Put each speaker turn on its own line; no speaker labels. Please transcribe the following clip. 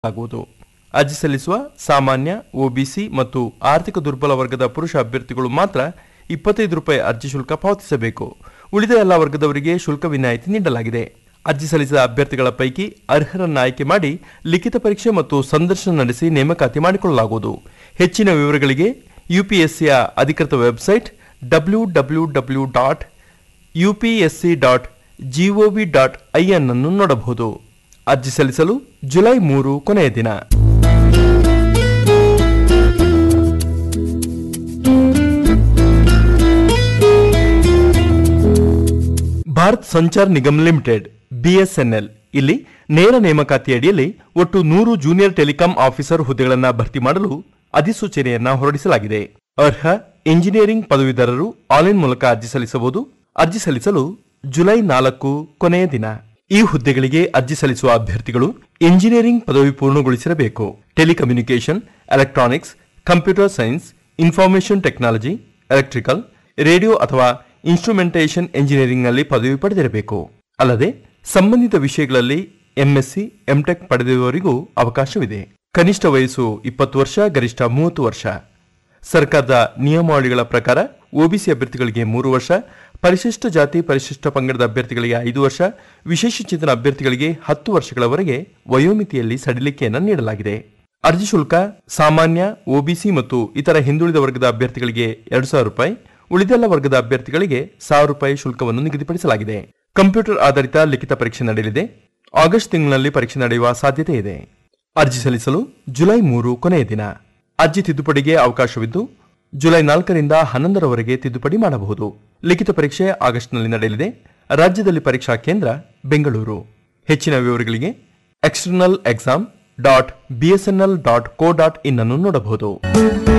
ಆಗುವುದು ಅರ್ಜಿ ಸಲ್ಲಿಸುವ ಸಾಮಾನ್ಯ ಒಬಿಸಿ ಮತ್ತು ಆರ್ಥಿಕ ದುರ್ಬಲ ವರ್ಗದ ಪುರುಷ ಅಭ್ಯರ್ಥಿಗಳು ಮಾತ್ರ ಇಪ್ಪತ್ತೈದು ರೂಪಾಯಿ ಅರ್ಜಿ ಶುಲ್ಕ ಪಾವತಿಸಬೇಕು ಉಳಿದ ಎಲ್ಲ ವರ್ಗದವರಿಗೆ ಶುಲ್ಕ ವಿನಾಯಿತಿ ನೀಡಲಾಗಿದೆ ಅರ್ಜಿ ಸಲ್ಲಿಸಿದ ಅಭ್ಯರ್ಥಿಗಳ ಪೈಕಿ ಅರ್ಹರನ್ನು ಆಯ್ಕೆ ಮಾಡಿ ಲಿಖಿತ ಪರೀಕ್ಷೆ ಮತ್ತು ಸಂದರ್ಶನ ನಡೆಸಿ ನೇಮಕಾತಿ ಮಾಡಿಕೊಳ್ಳಲಾಗುವುದು ಹೆಚ್ಚಿನ ವಿವರಗಳಿಗೆ ಯುಪಿಎಸ್ಸಿಯ ಅಧಿಕೃತ website W W W dot UPSC dot G O V dot I N ಅನ್ನು ನೋಡಬಹುದು ಅರ್ಜಿ ಸಲ್ಲಿಸಲು ಜುಲೈ ಮೂರು ಕೊನೆಯ ದಿನ ಭಾರತ್ ಸಂಚಾರ್ ನಿಗಮ್ ಲಿಮಿಟೆಡ್ ಬಿಎಸ್ಎನ್ಎಲ್ ಇಲ್ಲಿ ನೇರ ನೇಮಕಾತಿ ಅಡಿಯಲ್ಲಿ ಒಟ್ಟು ನೂರು ಜೂನಿಯರ್ ಟೆಲಿಕಾಂ ಆಫೀಸರ್ ಹುದ್ದೆಗಳನ್ನು ಭರ್ತಿ ಮಾಡಲು ಅಧಿಸೂಚನೆಯನ್ನ ಹೊರಡಿಸಲಾಗಿದೆ ಅರ್ಹ ಇಂಜಿನಿಯರಿಂಗ್ ಪದವೀಧರರು ಆನ್ಲೈನ್ ಮೂಲಕ ಅರ್ಜಿ ಸಲ್ಲಿಸಬಹುದು ಅರ್ಜಿ ಸಲ್ಲಿಸಲು ಜುಲೈ ನಾಲ್ಕು ಕೊನೆಯ ದಿನ ಈ ಹುದ್ದೆಗಳಿಗೆ ಅರ್ಜಿ ಸಲ್ಲಿಸುವ ಅಭ್ಯರ್ಥಿಗಳು ಇಂಜಿನಿಯರಿಂಗ್ ಪದವಿ ಪೂರ್ಣಗೊಳಿಸಿರಬೇಕು telecommunication electronics computer science information technology electrical radio ಅಥವಾ ಇನ್ಸ್ಟ್ರುಮೆಂಟೇಷನ್ ಎಂಜಿನಿಯರಿಂಗ್ನಲ್ಲಿ ಪದವಿ ಪಡೆದಿರಬೇಕು ಅಲ್ಲದೆ ಸಂಬಂಧಿತ ವಿಷಯಗಳಲ್ಲಿ ಎಂಎಸ್ಸಿ ಎಂಟೆಕ್ ಪಡೆದಿರುವವರಿಗೂ ಅವಕಾಶವಿದೆ ಕನಿಷ್ಠ ವಯಸ್ಸು ಇಪ್ಪತ್ತು ವರ್ಷ ಗರಿಷ್ಠ ಮೂವತ್ತು ವರ್ಷ ಸರ್ಕಾರದ ನಿಯಮಾವಳಿಗಳ ಪ್ರಕಾರ ಒಬಿಸಿ ಅಭ್ಯರ್ಥಿಗಳಿಗೆ ಮೂರು ವರ್ಷ ಪರಿಶಿಷ್ಟ ಜಾತಿ ಪರಿಶಿಷ್ಟ ಪಂಗಡದ ಅಭ್ಯರ್ಥಿಗಳಿಗೆ ಐದು ವರ್ಷ ವಿಶೇಷ ಚೇತನ ಅಭ್ಯರ್ಥಿಗಳಿಗೆ ಹತ್ತು ವರ್ಷಗಳವರೆಗೆ ವಯೋಮಿತಿಯಲ್ಲಿ ಸಡಿಲಿಕೆಯನ್ನು ನೀಡಲಾಗಿದೆ ಅರ್ಜಿ ಶುಲ್ಕ ಸಾಮಾನ್ಯ ಒಬಿಸಿ ಮತ್ತು ಇತರ ಹಿಂದುಳಿದ ವರ್ಗದ ಅಭ್ಯರ್ಥಿಗಳಿಗೆ ಎರಡು ಸಾವಿರ ರೂಪಾಯಿ ಉಳಿದೆಲ್ಲ ವರ್ಗದ ಅಭ್ಯರ್ಥಿಗಳಿಗೆ ಸಾವಿರ ರೂಪಾಯಿ ಶುಲ್ಕವನ್ನು ನಿಗದಿಪಡಿಸಲಾಗಿದೆ ಕಂಪ್ಯೂಟರ್ ಆಧಾರಿತ ಲಿಖಿತ ಪರೀಕ್ಷೆ ನಡೆಯಲಿದೆ ಆಗಸ್ಟ್ ತಿಂಗಳಿನಲ್ಲಿ ಪರೀಕ್ಷೆ ನಡೆಯುವ ಸಾಧ್ಯತೆ ಇದೆ ಅರ್ಜಿ ಸಲ್ಲಿಸಲು ಜುಲೈ ಮೂರು ಕೊನೆಯ ದಿನ ಅರ್ಜಿ ತಿದ್ದುಪಡಿಗೆ ಅವಕಾಶವಿದ್ದು ಜುಲೈ ನಾಲ್ಕರಿಂದ ಹನ್ನೊಂದರವರೆಗೆ ತಿದ್ದುಪಡಿ ಮಾಡಬಹುದು ಲಿಖಿತ ಪರೀಕ್ಷೆ ಆಗಸ್ಟ್ನಲ್ಲಿ ನಡೆಯಲಿದೆ ರಾಜ್ಯದಲ್ಲಿ ಪರೀಕ್ಷಾ ಕೇಂದ್ರ ಬೆಂಗಳೂರು ಹೆಚ್ಚಿನ ವಿವರಗಳಿಗೆ external exam dot BSNL dot co dot in ಅನ್ನು ನೋಡಬಹುದು